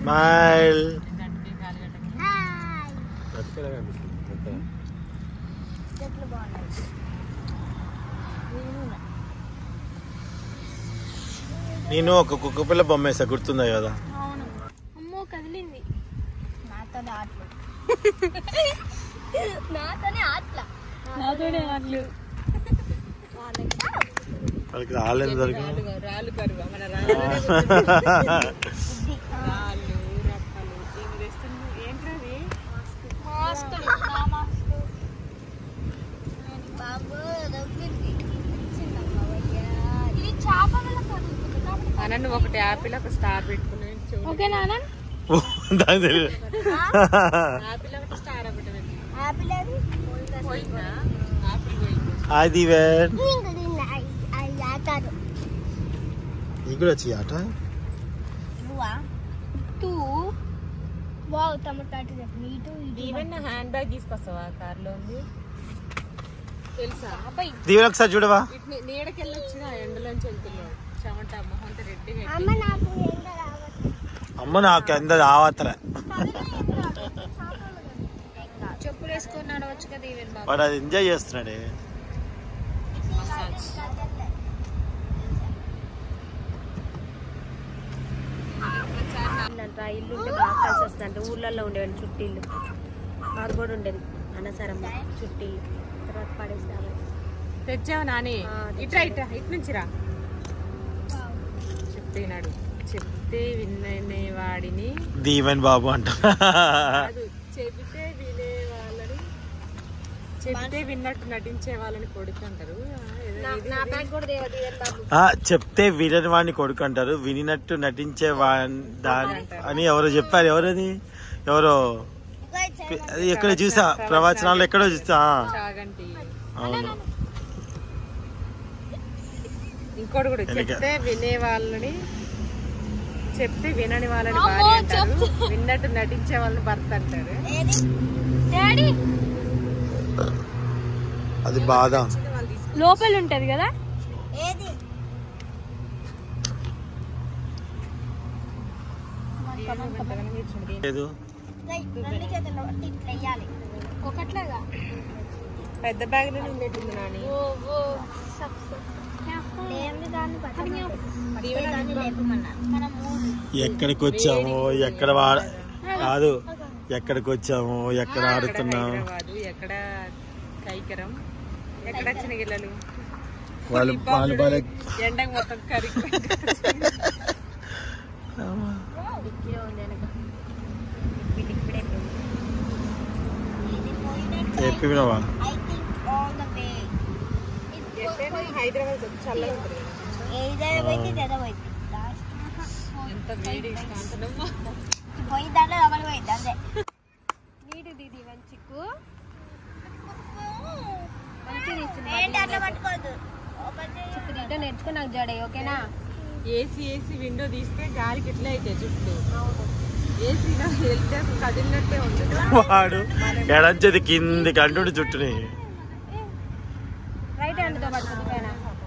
Smile hi చెట్లు బాగున్నాయి నేను ఒక కుక్క పిల్ల బొమ్మ వేసా గుర్తుందా కదా అవును అమ్మో కదిలింది నాతోనే ఆటలు నాతోనే ఆటల నాతోనే ఆటలు వాళ్ళకి రాలేదు దొరికి రాళ్ళు కరువా మన రాళ్ళు రాళ్ళు రప్పలు ఏమి తెస్తుంది ఏంటది మాస్క్ నా మాస్క్ బాబు దొబ్బింది ఇచ్చిందమ్మా వయ్యారి. ఇది చేప వల్ల కదులుతుంది కాబట్టి అనన్ను ఒకటి యాపిల్ ఒక స్టార్ పెట్టుకుని చూడు ఓకే నాన్న దాని తెలియదు యాపిల్ ఒకటి స్టార్ ఒకటి పెట్టు. ఆపిల్ అది పోయిందా యాపిల్ పోయింది హాయ్ దీవెన్ అది ఆటాడు నీకు కూడా వచ్చి ఆట నువ్వా టూ వావ్ టమాటా చెప్పు మీ టూ ఈవెన్ నా హ్యాండ్ బ్యాగ్ తీసుకొస్తావా కార్లో ఉంది తెలుసా అబ్బాయి దీవెన్ ఒకసారి చూడవా ఇటు నీడకెళ్ళొచ్చిన ఎండలోంచి వెళ్తున్నావు చెమట మొహం అంతా రెడ్డిగా అమ్మ నాకు ఎండ రావట్లేదు అమ్మ నాకు ఎంత రావత్తర చెప్పులు వేసుకొని నడవచ్చు కదా ఈవెన్ బాబు వాడు అది ఎంజాయ్ చేస్తున్నాడే మసాజ్ అంటారా ఇల్లు ఉంటే బాగా కలిసి వస్తుంది అంటే ఊర్లలో ఉండేవాడిని చుట్టిల్లు మాకు కూడా ఉండేది అనసరమ్మ చుట్టిల్లు తర్వాత పడేసి రావాలి తెచ్చావు నాని ఆ, ఇట్రా ఇట్రా ఇటు నుంచి రా చెప్తేనాడు చెప్తే వినే వాడిని దీవెన్ బాబు అంట కాదు చెబితే వినే వాళ్ళని చెబితే విన్నట్టు నటించే వాళ్ళని కొడుకుంటారు ఆ, ఏదో నా- ఇది- నా బ్యాగ్ కూడా దేవ దీవెన్ బాబు ఆ, చెప్తే వినని వాడిని కొడుకు అంటారు వినినట్టు నటించే వాన్ దాని అని ఎవరో చెప్పారు ఎవరది ఎవరో అది ఎక్కడ చూసా ప్రవచనాలు ఎక్కడో చూసా చాగంటి అవును ఇంకోటి కూడా ఎన్నిక. చెప్తే వినే వాళ్ళని చెప్తే వినని వాళ్ళని అమ్మో, భార్య అంటారు చెప్తే- విన్నట్టు నటించే వాళ్ళని భర్త అంటారు ఏది డాడీ అది బాధ లోపల ఉంటది కదా ఏది లేదు లైక్ రెండు చేతులు పట్టి ఇట్లా వేయాలి ఒకట్లాగా పెద్ద బ్యాగ్ లో ఉండేటుంది నాని ఓ ఓ లేని దాన్ని పట్టమన్నారు పట్టే దాన్ని లేపమన్నారు మనం మూడు ఎక్కడికి వచ్చాము ఎక్కడ వాడ కాదు ఎక్కడికి వచ్చాము ఎక్కడ ఆడుతున్నాము హైదరాబాదు ఎక్కడ కైకరం ఎక్కడ చిన్నగిల్లలు వాళ్ళు వాళ్ళు వాళ్ళ ఎండకు మొత్తం కరి డిక్కీలో ఉంది వెనక లిక్విడ్ లిక్విడ్ అయిపోయింది ఇది పోయినట్టు చెప్పినవా I think all the way Hyderabad చల్లగా ఉంటుంది కదా. ఏదైనా పోయింది ఏదో పోయింది లాస్ట్ ఎంత వేడి కాంతనమ్మా పోయిన దాంట్లో డబల్ పోయింది అంతే నీటిది దీవెన్ చిక్కు మంచిగా తీస్తుంది ఏంటి అట్లా పట్టుకోవద్దు ఓపెన్ చేయి చిక్కు తీయటం నేర్చుకో నాకు జడే ఓకేనా ఏసీ ఏసీ విండో తీస్తే గాలికి ఎట్లా అయితే జుట్టు ఏసీలో వెళ్తే అసలు కదిలినట్టే ఉండదు వాడు ఎడంచేది కిందికి అంటుడు చుట్టూని రైట్ హ్యాండ్తో పడుతుంది పైన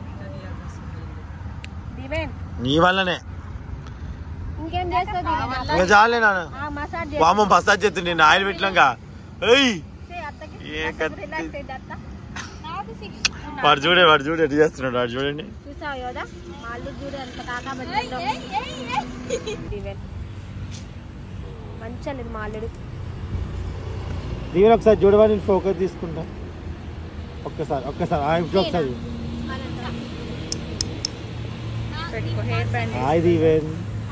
దీవెన్ నీ వల్లనే ఇంకేం చేస్తావు దీవెన్ ఇంకా చాలే నాన్న ఆ మసాజ్ వామ మసాజ్ చేస్తుంది నేను ఆయిల్ పెట్టినాక ఏయ్ చేసి అత్తకి ఏ కత్తి. రిలాక్స్ అయింది అత్త నాకు సిక్స్ వాడు చూడే వాడు చూడు ఎట్లా చేస్తున్నాడు వాడు చూడండి చూసావు యోదా మా అల్లు చూడు ఎంత కాకా దీవెన్ మంచి అనేది మా అల్లుడు దీవెన ఒకసారి చూడవా నేను ఫోకస్ తీసుకుంటా ఒక్కసారి ఒక్కసారి ఆ, ఇప్పుడు ఒకసారి పెట్టుకో హెయిర్ బ్యాండ్ హాయ్ దీవెన్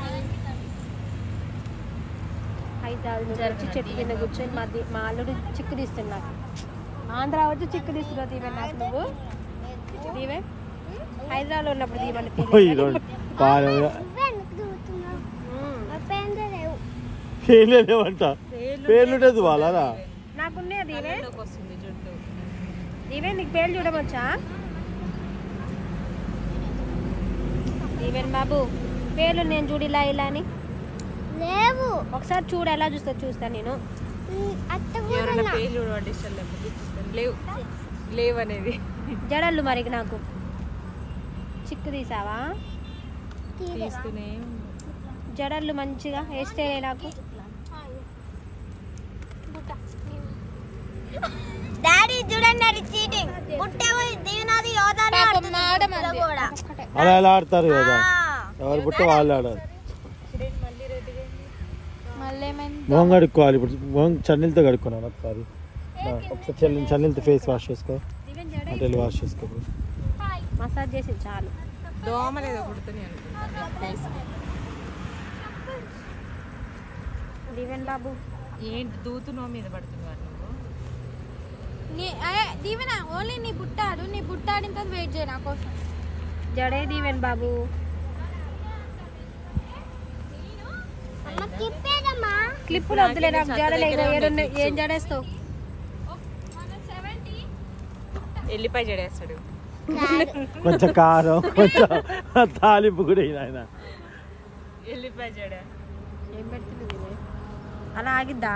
అయితే అది నువ్వు వచ్చి చెట్టు కింద కూర్చొని మా ది- మా అల్లుడు చిక్కు తీస్తున్నాడు ఆంధ్ర వచ్చి చిక్కు తీస్తున్నావు దీవెన్ నాకు నువ్వు దీవెన్ హైదరాబాద్లో ఉన్నప్పుడు దీవెన్ ఓయ్, రెండు బాగా పేర్లు లేవంట పేర్లు ఉంటుంది వాళ్ళరా నాకున్నాయి దీవెన్ లోకి వస్తుంది జుట్టు దీవెన్ నీకు పేర్లు చూడమొచ్చా దీవెన్ బాబు పేర్లు నేను చూడు ఇలా ఇలా అని లేవు ఒకసారి చూడు ఎలా చూస్తా చూస్తా నేను అత్త ఎవరైనా పేర్లు ఆడిషన్ లేవు లేవు అనేది జడళ్ళు మరి నాకు చిక్కు తీసావా తీస్తూనే జడలు మంచిగా హెయిర్ స్టైల్ నాకు డాడీ చూడండి అది చీటింగ్ పుట్టేమో దీవెనది యోధానే ఆడుతుంది కూడా అలా ఎలా ఆడతారు కదా ఆ. ఎవరు పుట్ట వాళ్ళు ఆడారు మళ్ళీ ఏమైంది మొహం కడుక్కోవాలి ఇప్పుడు మొహం చన్నీలతో కడుక్కున్నాను ఒకసారి ఆ, ఒకసారి చల్లి చన్నీలతో ఫేస్ వాష్ చేసుకో అంటే వాష్ చేసుకో మసాజ్ చేసి చాలు దోమలు ఏదో కుడుతున్నాయి అనుకుంటా ఫేస్ దివెన్ బాబు ఏంటి దూతునో మీద పడుతున్నావు నువ్వు నీ అదే దీవెన ఓన్లీ నీ బుట్టాడు నీ బుట్టాడిన తర్వాత వెయిట్ చేయి నా కోసం జడే దీవెన్ బాబు క్లిప్పులు వద్దులే నాకు జడలే ఇగో ఏడున్నాయి. ఏం జడేస్తావు ఎల్లిపాయ జడేస్తాడు కొంచెం కారం కొంచెం తాలింపు కూడా అయిన ఆయన ఎల్లిపాయ జడ ఏం పెడుతుంది దివెన్? అలా ఆగిద్దా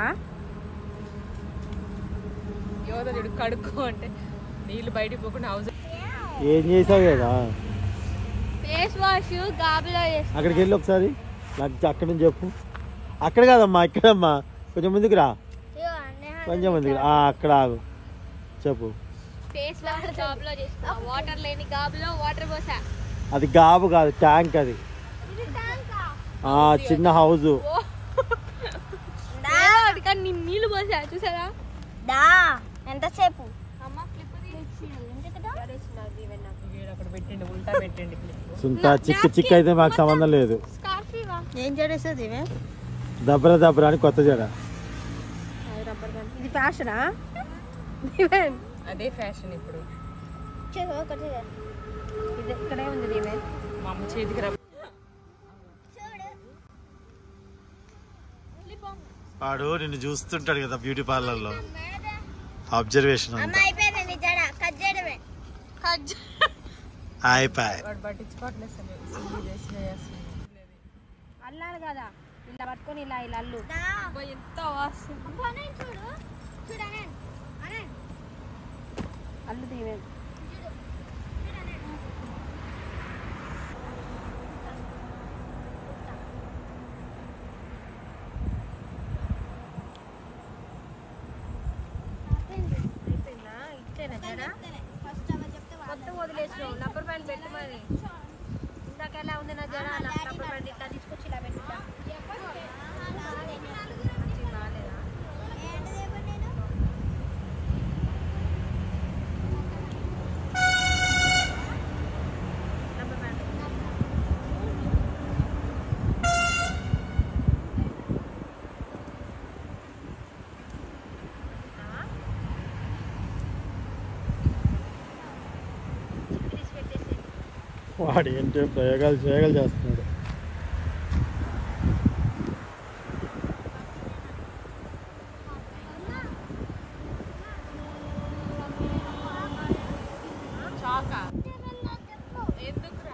యోధుడు కడుక్కో అంటే నీళ్ళు బయటికి పోకుండా హౌస్ ఏం చేసావు కదా ఫేస్ వాష్ గాబులో చేస్తా అక్కడికి వెళ్ళి ఒకసారి నాకు అక్కడ నుంచి చెప్పు అక్కడ కాదమ్మా ఇక్కడమ్మా కొంచెం ముందుకు రా కొంచెం ముందుకు రా. ఆ, అక్కడ ఆగు చెప్పు ఫేస్ వాష్ గాబులో చేస్తా వాటర్ లేని గాబులో వాటర్ పోసా అది గాబు కాదు ట్యాంక్ అది ఇది ట్యాంకా ఆ చిన్న హౌస్ కానీ నేను నీళ్ళు పోసా చూసారా దా ఎంతసేపు అమ్మ క్లిప్ అక్కడ పెట్టండి ఉల్టా పెట్టండి clip. సుంత చిక్కు చిక్కు అయితే మాకు సంబంధం లేదు స్కార్ఫ్ ఇవా ఏం చేస్తుంది ఇవే దబ్బర దబ్బర అని కొత్త జడ అది రబ్బర్ బ్యాండ్. ఇది ఫ్యాషనా దివెన్ అదే ఫ్యాషన్ ఇప్పుడు ఇది ఇక్కడే ఉంది దివెన్ మా అమ్మ చేతికి రా వాడు నిన్ను చూస్తుంటాడు కదా బ్యూటీ పార్లర్లో అబ్జర్వేషన్ అమ్మ అంతా అయిపోయింది నీ జడ కట్ చేయడమే అయిపోయి వాడు పట్టించుకోవట్లేదు అసలు సిల్లి చేసి చేస్తుంది అల్లాలి కదా ఇలా పట్టుకొని ఇలా ఇలా అల్లు దా ఎంత వాస్తుంది చూడు చూడు అనంత్. అనంత్. అల్లు దివెన్ అయిపోయిందా ఇచ్చేనా జడ ఫస్ట్ అమ్మ చెప్తే వా- మొత్తం వదిలేసినావు రబ్బర్ బ్యాండ్ పెట్టు మరి ఇందాక ఎలా ఉంది నా జడ అలా రబ్బర్ బ్యాండ్ ఇట్లా తీసుకొచ్చి ఇలా పెట్టుకుంటా మంచిగా రాలేదా ఏంటిది ఇప్పుడు నేను? రబ్బర్ బ్యాండ్ తీసి పెట్టేసి వాడు ఏంటో ప్రయోగాలు ప్రయోగాలు చేస్తున్నాడు చాకా ఎందుకురా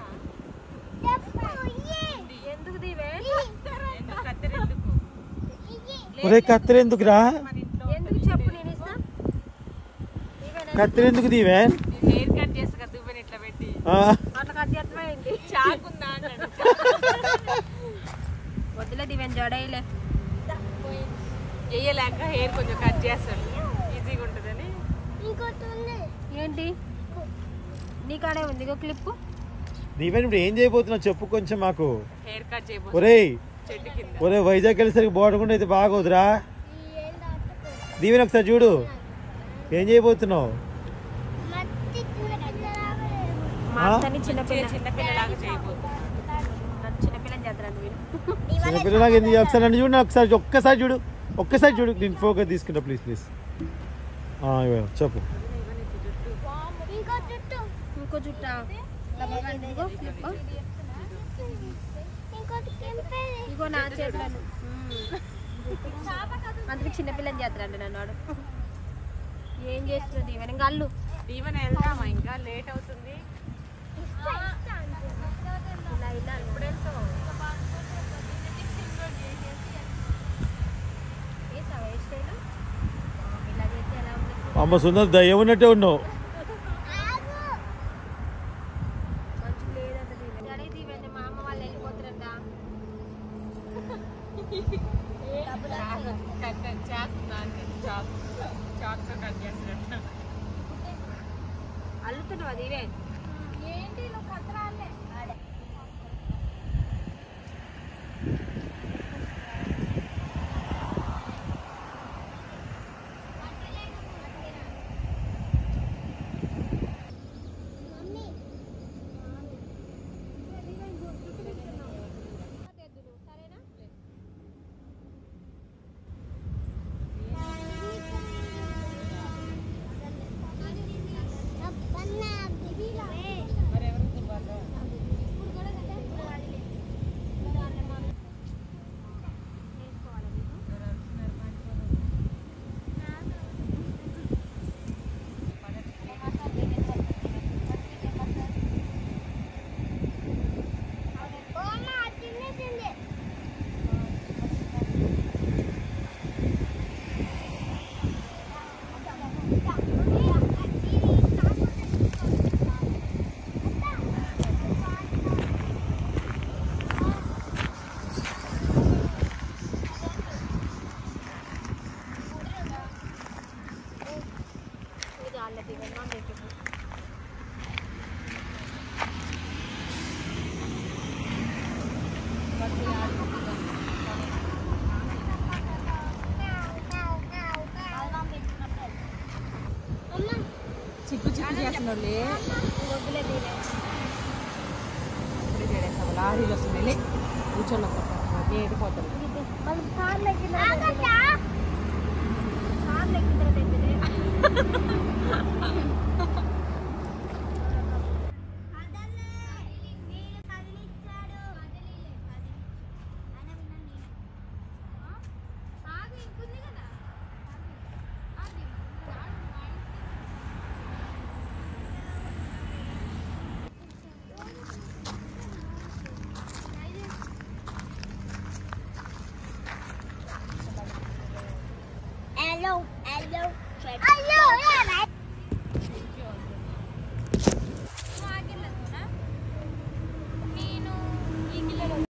ఎందుకు దీవే ఎందుకు కత్తెర ఎందుకు ఒరే కత్తెర ఎందుకురా మన ఇంట్లో ఎందుకు చెప్పు నేను ఇస్తా కత్తెర ఎందుకు దీవే నేను హెయిర్ కట్ చేస్తా కదా దువ్వెని ఇట్లా పెట్టి ఆ, అట్లా కట్ అర్థమైంది చాకుందా అన్నాడు వద్దులే దివెన్ జడేయలే వేయలేక హెయిర్ కొంచెం కట్ చేస్తాడు ఈజీగా ఉంటుందని ఇంకోటి ఉంది. ఏంటి నీ కాడే ఉంది ఇగో క్లిప్ దీవెన్ ఇప్పుడు ఏం చేయబోతున్నావు చెప్పు కొంచెం మాకు హెయిర్ కట్ చేయబో ఒరేయ్ చెట్టు కింద ఒరే వైజాగ్ వెళ్ళేసరికి బాగుండకుండా అయితే బాగోదురా దీవెన్ ఒకసారి చూడు ఏం చేయబోతున్నావు మట్టి చిన్న పిల్లలాగా మా అత్తని చిన్నపిల్ల చిన్న పిల్లలాగా చేయబోతుంది నన్ను చిన్నపిల్లని చేస్తాను మీరు చిన్నపిల్లలాగా ఎందుకు ఒకసారి నన్ను చూడు నాకు ఒకసారి ఒక్కసారి చూడు ఒక్కసారి చూడు నేను ఫోకస్ తీసుకుంటా ప్లీజ్ ప్లీజ్ చెప్పు ఇంకో చుట్టూ ఇంకో చుట్టా రబ్బర్ బ్యాండ్ ఇదిగో క్లిప్ ఇంకోటి కెంపేది ఇగో నా చేతులను అందుకే చిన్నపిల్లని చేస్తాడు నన్ను వాడు ఏం చేస్తున్నది ఈవెన్ ఇంకా అల్లు దీవెన వెళ్దామా ఇంకా లేట్ అవుతుంది ఇలా ఇలా ఇప్పుడు వెళ్తావు వేసావా హెయిర్ స్టైల్ ఇలా చేస్తే ఎలా ఉంది అమ్మ సుందర్ దయ్యం ఉన్నట్టే ఉన్నావు మంచిగా లేదంట దీవెన్ జడే దీవెన్ మా అమ్మ వాళ్ళు వెళ్ళిపోతారంట కట్ చేస్తున్నట్టు అల్లుతున్నావు అది ఇవే ఏంటి నువ్వు కత్తరాలే మరి ఎవరు దుర్వాళ్ళు ఇది ఆల్రెడీ ఇవన్నీ పెట్టు చిక్కు చిక్కు చేస్తున్నారు వద్దులే దీవే ఇప్పుడే చేయడేస్తావు లారీలు వస్తున్నాయి కూర్చొని ఏడిపోతారు మనం కార్లో ఎక్కిన కార్లో ఎక్కిన తర్వాత ఎక్కితే ఆగు ఇంకుంది కదా అది Hello, hello, hello, yeah,